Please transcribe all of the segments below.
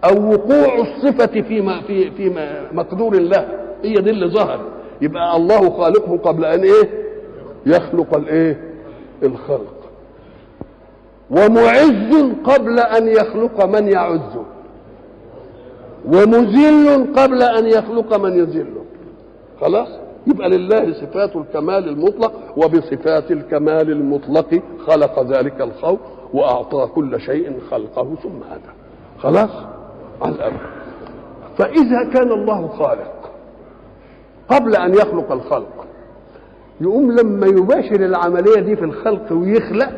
او وقوع الصفه في ما في في مقدور الله هي دي اللي ظهر يبقى الله خالقه قبل ان ايه يخلق الايه الخلق ومعز قبل ان يخلق من يعزه ومذل قبل ان يخلق من يذله خلاص يبقى لله صفات الكمال المطلق وبصفات الكمال المطلق خلق ذلك الخلق واعطى كل شيء خلقه ثم هدى خلاص على الأمر فإذا كان الله خالق قبل أن يخلق الخلق يقوم لما يباشر العملية دي في الخلق ويخلق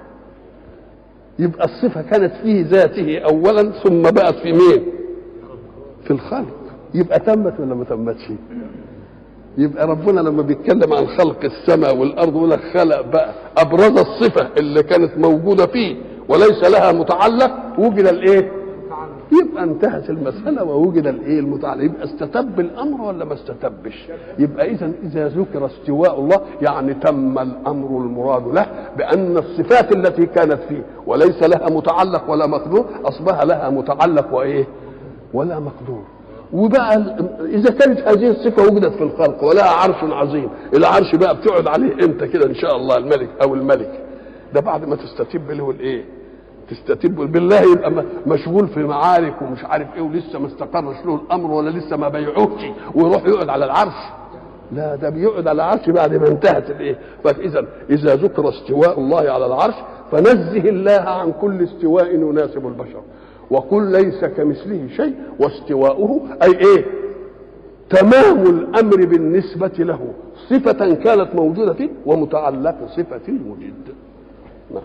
يبقى الصفة كانت فيه ذاته أولا ثم بقت في مين في الخلق يبقى تمت ولا ما تمتش يبقى ربنا لما بيتكلم عن خلق السماء والارض يقول لك خلق بقى ابرز الصفه اللي كانت موجوده فيه وليس لها متعلق وجد الايه؟ يبقى انتهت المسألة ووجد الايه المتعلق يبقى استتب الأمر ولا ما استتبش يبقى إذا إذا ذكر استواء الله يعني تم الأمر المراد له بأن الصفات التي كانت فيه وليس لها متعلق ولا مقدور أصبح لها متعلق وإيه ولا مقدور وبقى اذا كانت هذه الصفه وجدت في الخلق ولها عرش عظيم العرش بقى بتقعد عليه امتى كده ان شاء الله الملك او الملك ده بعد ما تستتب له الايه تستتب بالله يبقى مشغول في معارك ومش عارف ايه ولسه ما استقرش له الامر ولا لسه ما بيعوش ويروح يقعد على العرش لا ده بيقعد على العرش بعد ما انتهت الايه فاذا اذا ذكر استواء الله على العرش فنزه الله عن كل استواء يناسب البشر وقل ليس كمثله شيء واستواؤه اي ايه تمام الامر بالنسبه له صفه كانت موجوده فيه ومتعلق صفه وجد نعم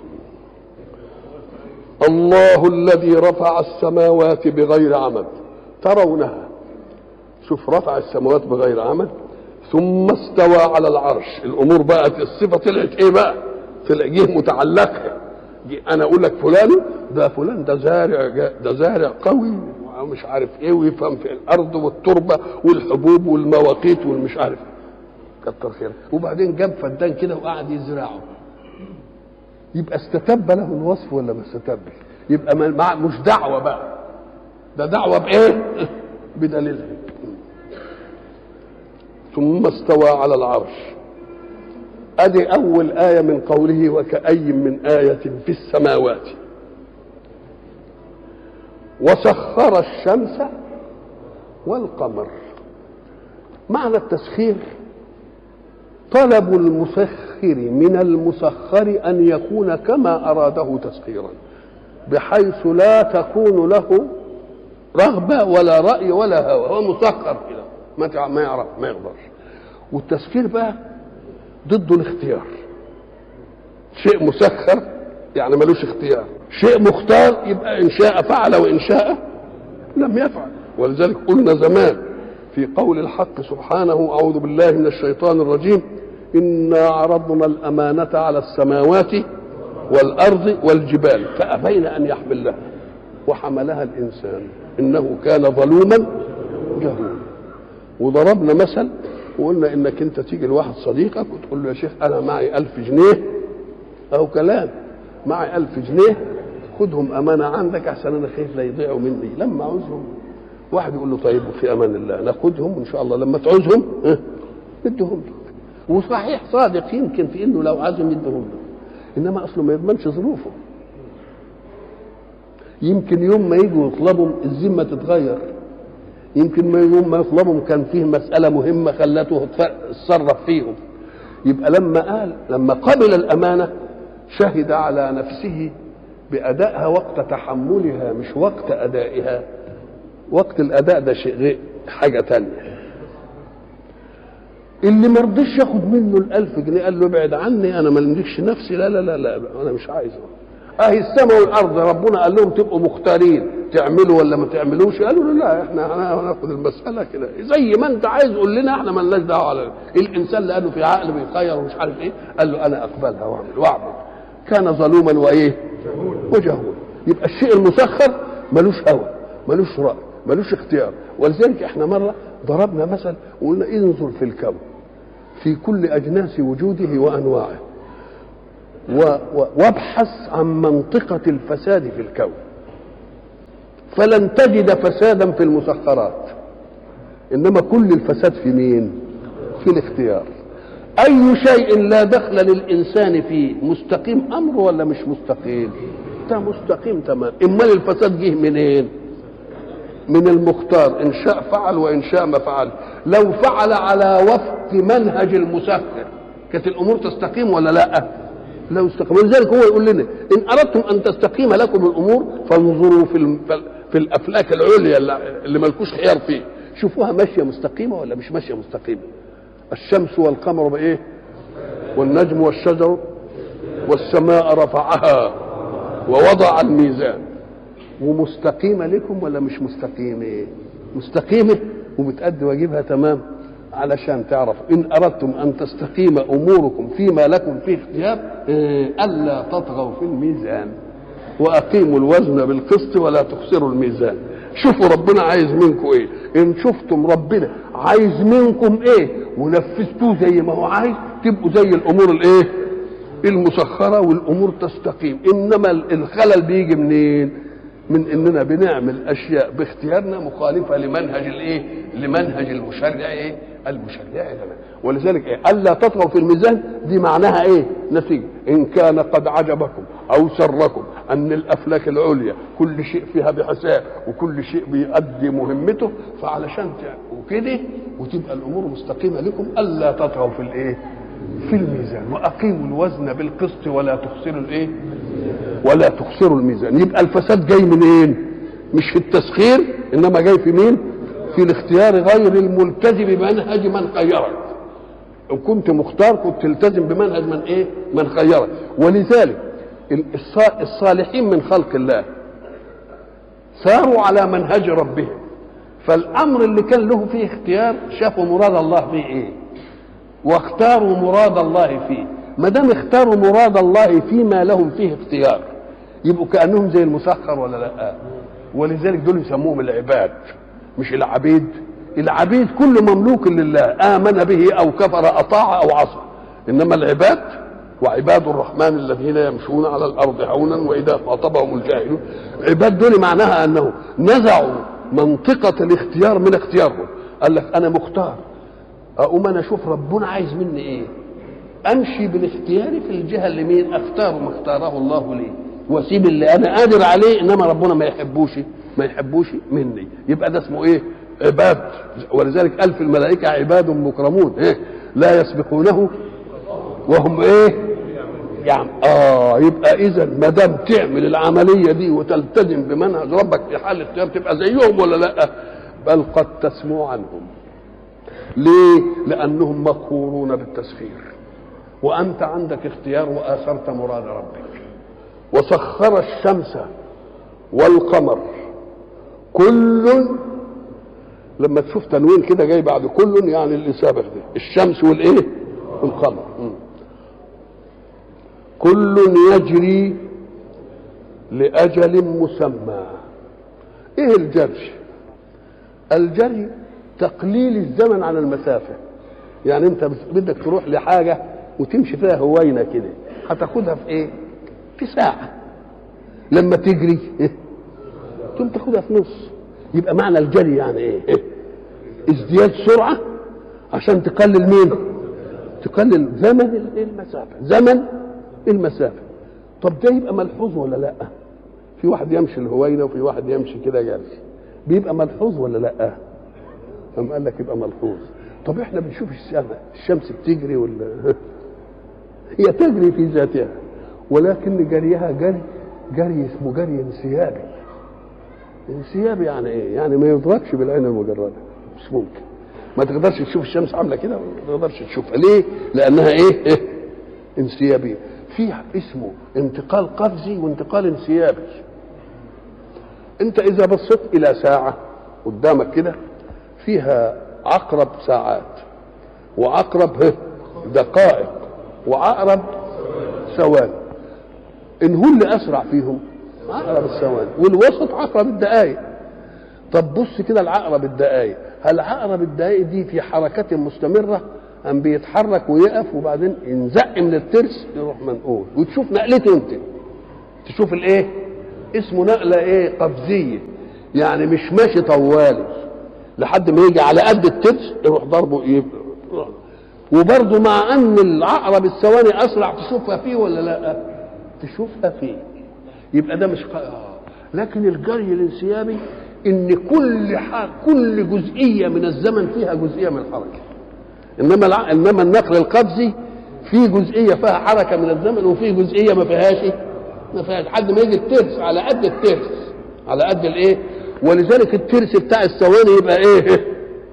الله الذي رفع السماوات بغير عمد ترونها شوف رفع السماوات بغير عمد ثم استوى على العرش الامور بقت الصفه طلعت ايه بقى طلع جه متعلقه انا اقول لك فلان ده فلان ده زارع ده زارع قوي ومش عارف ايه ويفهم في الارض والتربه والحبوب والمواقيت والمش عارف كتر خير وبعدين جاب فدان كده وقعد يزرعه يبقى استتب له الوصف ولا ما استتبش يبقى مع مش دعوه بقى ده دعوه بايه بدليلها ثم استوى على العرش ادي اول ايه من قوله وكأي من ايه في السماوات وسخر الشمس والقمر معنى التسخير طلب المسخر من المسخر ان يكون كما اراده تسخيرا بحيث لا تكون له رغبه ولا راي ولا هوى هو مسخر كده ما ما يعرف ما يقدرش والتسخير بقى ضد الاختيار شيء مسخر يعني ملوش اختيار شيء مختار يبقى ان شاء فعل وان شاء لم يفعل ولذلك قلنا زمان في قول الحق سبحانه اعوذ بالله من الشيطان الرجيم انا عرضنا الامانه على السماوات والارض والجبال فابين ان يحملنها وحملها الانسان انه كان ظلوما جهولا وضربنا مثل وقلنا انك انت تيجي لواحد صديقك وتقول له يا شيخ انا معي ألف جنيه او كلام معي ألف جنيه خدهم امانه عندك عشان انا خايف لا يضيعوا مني لما عاوزهم واحد يقول له طيب في امان الله ناخدهم وان شاء الله لما تعوزهم اه ندهم لك وصحيح صادق يمكن في انه لو عازم يدهم له انما اصله ما يضمنش ظروفه يمكن يوم ما يجوا يطلبوا الذمه تتغير يمكن ما يوم ما يطلبهم كان فيه مساله مهمه خلته تصرف فيهم يبقى لما قال لما قبل الامانه شهد على نفسه بادائها وقت تحملها مش وقت ادائها وقت الاداء ده شيء غير حاجه تانية اللي ما رضيش ياخد منه الألف جنيه قال له ابعد عني انا ما املكش نفسي لا لا لا لا انا مش عايزه اهي السماء والارض ربنا قال لهم تبقوا مختارين تعملوا ولا ما تعملوش قالوا له لا احنا هناخد المساله كده زي ما انت عايز قول لنا احنا ما لناش دعوه على الانسان اللي قالوا في عقل بيخير ومش عارف ايه قال له انا اقبلها واعمل واعبد كان ظلوما وايه وجهولا يبقى الشيء المسخر ملوش هوى ملوش راي ملوش اختيار ولذلك احنا مره ضربنا مثل وقلنا انظر في الكون في كل اجناس وجوده وانواعه وابحث عن منطقه الفساد في الكون فلن تجد فسادا في المسخرات انما كل الفساد في مين في الاختيار اي شيء لا دخل للانسان فيه مستقيم امره ولا مش مستقيم ده مستقيم تمام امال الفساد جه منين من المختار ان شاء فعل وان شاء ما فعل لو فعل على وفق منهج المسخر كانت الامور تستقيم ولا لا لو استقيم ولذلك هو يقول لنا ان اردتم ان تستقيم لكم الامور فانظروا في الم- في الافلاك العليا اللي- اللي ملكوش خيار فيه شوفوها ماشيه مستقيمه ولا مش ماشيه مستقيمه الشمس والقمر بايه والنجم والشجر والسماء رفعها ووضع الميزان ومستقيمه لكم ولا مش مستقيمه مستقيمه وبتأدي واجبها تمام علشان تعرفوا ان اردتم ان تستقيم اموركم فيما لكم فيه اختيار إيه، الا تطغوا في الميزان واقيموا الوزن بالقسط ولا تخسروا الميزان شوفوا ربنا عايز منكم ايه ان شفتم ربنا عايز منكم ايه ونفذتوه زي ما هو عايز تبقوا زي الامور الايه المسخره والامور تستقيم انما الخلل بيجي منين من اننا بنعمل اشياء باختيارنا مخالفه لمنهج الايه لمنهج المشرع ايه المشرع لنا ولذلك ايه الا تطغوا في الميزان دي معناها ايه نتيجه ان كان قد عجبكم او سركم ان الافلاك العليا كل شيء فيها بحساب وكل شيء بيؤدي مهمته فعلشان تعملوا كده وتبقى الامور مستقيمه لكم الا تطغوا في الايه في الميزان واقيموا الوزن بالقسط ولا تخسروا الايه ولا تخسروا الميزان يبقى الفساد جاي منين مش في التسخير انما جاي في مين في الاختيار غير الملتزم بمنهج من خيرك لو كنت مختار كنت تلتزم بمنهج من ايه من خيرك ولذلك الص- الصالحين من خلق الله ساروا على منهج ربهم فالامر اللي كان له فيه اختيار شافوا مراد الله فيه ايه واختاروا مراد الله فيه ما دام اختاروا مراد الله فيما لهم فيه اختيار يبقوا كانهم زي المسخر ولا لا ولذلك دول يسموهم العباد مش العبيد العبيد كل مملوك لله امن به او كفر اطاع او عصى انما العباد وعباد الرحمن الذين يمشون على الارض هونا واذا خاطبهم الجاهلون عباد دول معناها انه نزعوا منطقه الاختيار من اختيارهم قال لك انا مختار اقوم انا اشوف ربنا عايز مني ايه امشي بالاختيار في الجهه اللي مين اختار ما اختاره الله لي واسيب اللي انا قادر عليه انما ربنا ما يحبوش ما يحبوش مني يبقى ده اسمه ايه عباد ولذلك الف الملائكه عباد مكرمون إيه؟ لا يسبقونه وهم ايه يعني اه يبقى اذا ما دام تعمل العمليه دي وتلتزم بمنهج ربك في حال الاختيار تبقى زيهم ولا لا بل قد تسمو عنهم ليه لانهم مقهورون بالتسخير وانت عندك اختيار واثرت مراد ربك وسخر الشمس والقمر كل لما تشوف تنوين كده جاي بعد كل يعني اللي سابق ده الشمس والايه والقمر م. كل يجري لاجل مسمى ايه الجري الجري تقليل الزمن عن المسافه يعني انت بدك تروح لحاجه وتمشي فيها هوينه كده هتاخدها في ايه في ساعه لما تجري إيه؟ تقوم تاخدها في نص يبقى معنى الجري يعني ايه إيه؟ ازدياد سرعه عشان تقلل مين تقلل زمن المسافه زمن المسافه طب ده يبقى ملحوظ ولا لا في واحد يمشي الهوينه وفي واحد يمشي كده جري بيبقى ملحوظ ولا لا أم قال لك يبقى ملحوظ طب احنا بنشوف السماء الشمس بتجري ولا هي تجري في ذاتها ولكن جريها جري جري اسمه جري انسيابي انسيابي يعني ايه يعني ما يدركش بالعين المجرده مش ممكن ما تقدرش تشوف الشمس عامله كده ما تقدرش تشوفها ليه لانها ايه, إيه؟ انسيابيه في اسمه انتقال قفزي وانتقال انسيابي انت اذا بصيت الى ساعه قدامك كده فيها عقرب ساعات وعقرب ه- دقائق وعقرب ثواني ان هو اللي اسرع فيهم عقرب الثواني والوسط عقرب الدقائق طب بص كده العقرب الدقائق هل عقرب الدقائق دي في حركة مستمرة أم بيتحرك ويقف وبعدين ينزق من الترس يروح منقول وتشوف نقلته انت تشوف الايه اسمه نقلة ايه قفزية يعني مش ماشي طوالي لحد ما يجي على قد الترس يروح ضربه يبقى وبرضه مع ان العقرب الثواني اسرع تشوفها فيه ولا لا تشوفها فيه يبقى ده مش آه. لكن الجري الانسيابي ان كل حاجة كل جزئيه من الزمن فيها جزئيه من الحركه انما الع... انما النقل القفزي في جزئيه فيها حركه من الزمن وفي جزئيه ما فيهاش ما فيهاش لحد ما يجي الترس على قد الترس على قد الايه ولذلك الترس بتاع الثواني يبقى ايه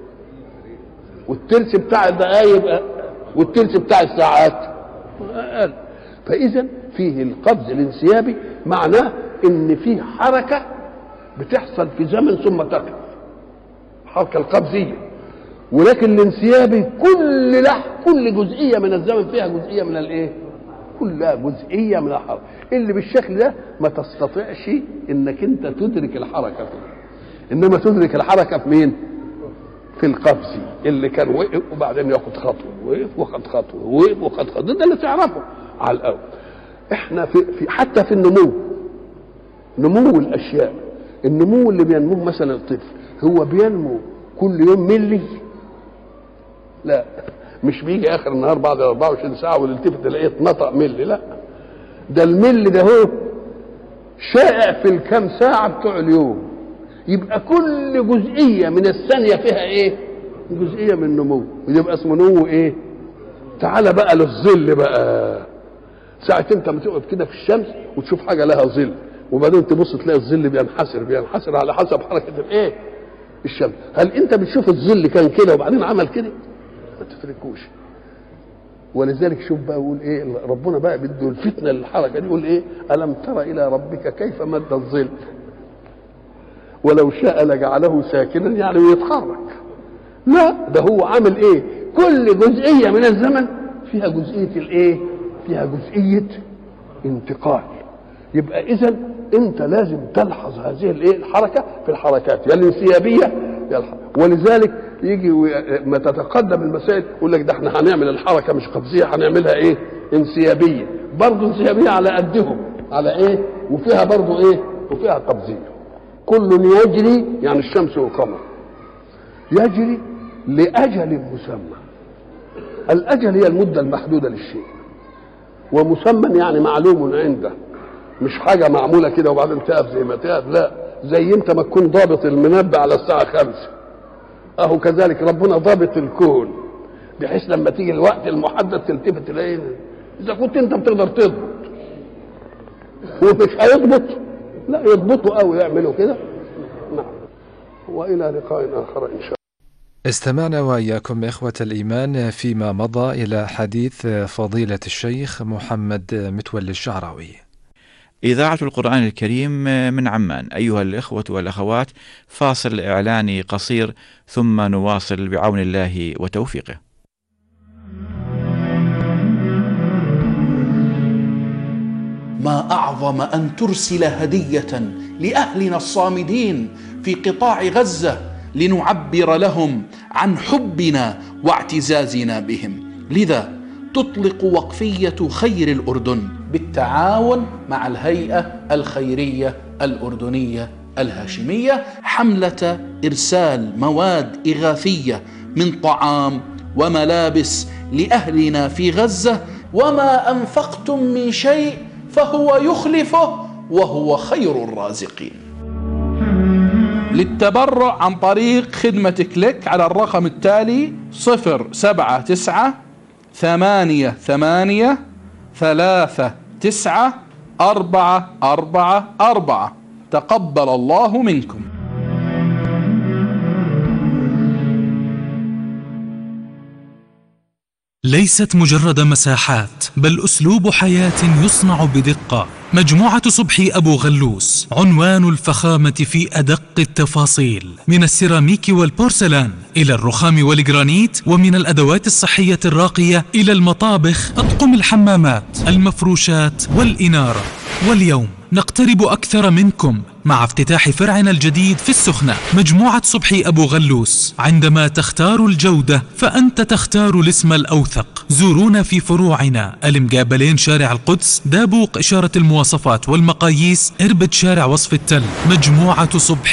والترس بتاع الدقايق يبقى والترس بتاع الساعات أقل فاذا فيه القفز الانسيابي معناه ان فيه حركه بتحصل في زمن ثم تقف الحركه القفزيه ولكن الانسيابي كل لح كل جزئيه من الزمن فيها جزئيه من الايه كلها جزئيه من الحركه اللي بالشكل ده ما تستطيعش انك انت تدرك الحركه فيه انما تدرك الحركه في مين في القفز اللي كان وقف وبعدين ياخد خطوه وقف وخد خطوه وقف وخد خطوه ده اللي تعرفه على الاول احنا في, في حتى في النمو نمو الاشياء النمو اللي بينموه مثلا الطفل هو بينمو كل يوم ملي لا مش بيجي اخر النهار بعد 24 ساعه والتفت تلاقيه اتنطق ملي لا ده الملي ده هو شائع في الكام ساعه بتوع اليوم يبقى كل جزئيه من الثانيه فيها ايه جزئيه من النمو يبقى اسمه نمو ايه تعال بقى للظل بقى ساعة انت ما تقعد كده في الشمس وتشوف حاجه لها ظل وبعدين تبص تلاقي الظل بينحسر بينحسر على حسب حركه الايه الشمس هل انت بتشوف الظل كان كده وبعدين عمل كده ما تتركوش ولذلك شوف بقى يقول ايه ربنا بقى بده الفتنه للحركه دي يقول ايه الم تر الى ربك كيف مد الظل ولو شاء لجعله ساكنا يعني ويتحرك لا ده هو عامل ايه كل جزئيه من الزمن فيها جزئيه الايه فيها جزئيه انتقال يبقى اذا انت لازم تلحظ هذه الايه الحركه في الحركات يا الانسيابيه يا الحركة. ولذلك يجي ما تتقدم المسائل يقول لك ده احنا هنعمل الحركه مش قفزيه هنعملها ايه انسيابيه برضه انسيابيه على قدهم على ايه وفيها برضه ايه وفيها قفزيه كل يجري يعني الشمس والقمر يجري لاجل مسمى الاجل هي المده المحدوده للشيء ومسمى يعني معلوم عنده مش حاجة معمولة كده وبعدين تقف زي ما تقف لا زي انت ما تكون ضابط المنبه على الساعة خمسة اهو كذلك ربنا ضابط الكون بحيث لما تيجي الوقت المحدد تلتفت تلاقيه اذا كنت انت بتقدر تضبط ومش هيضبط لا يضبطوا قوي يعملوا كده نعم والى لقاء اخر ان شاء الله استمعنا وإياكم إخوة الإيمان فيما مضى إلى حديث فضيلة الشيخ محمد متولي الشعراوي إذاعة القرآن الكريم من عمان أيها الإخوة والأخوات فاصل إعلاني قصير ثم نواصل بعون الله وتوفيقه ما أعظم أن ترسل هدية لأهلنا الصامدين في قطاع غزة لنعبر لهم عن حبنا واعتزازنا بهم لذا تطلق وقفية خير الأردن بالتعاون مع الهيئة الخيرية الأردنية الهاشمية حملة إرسال مواد إغاثية من طعام وملابس لأهلنا في غزة وما أنفقتم من شيء فهو يخلفه وهو خير الرازقين للتبرع عن طريق خدمة كليك على الرقم التالي صفر سبعة تسعة ثمانية ثمانية ثلاثة تسعة أربعة أربعة أربعة تقبل الله منكم ليست مجرد مساحات بل اسلوب حياه يصنع بدقه مجموعه صبحي ابو غلوس عنوان الفخامه في ادق التفاصيل من السيراميك والبورسلان الى الرخام والجرانيت ومن الادوات الصحيه الراقيه الى المطابخ اطقم الحمامات المفروشات والاناره واليوم نقترب أكثر منكم مع افتتاح فرعنا الجديد في السخنة مجموعة صبحي أبو غلوس عندما تختار الجودة فأنت تختار الاسم الأوثق زورونا في فروعنا المقابلين شارع القدس دابوق إشارة المواصفات والمقاييس إربد شارع وصف التل مجموعة صبحي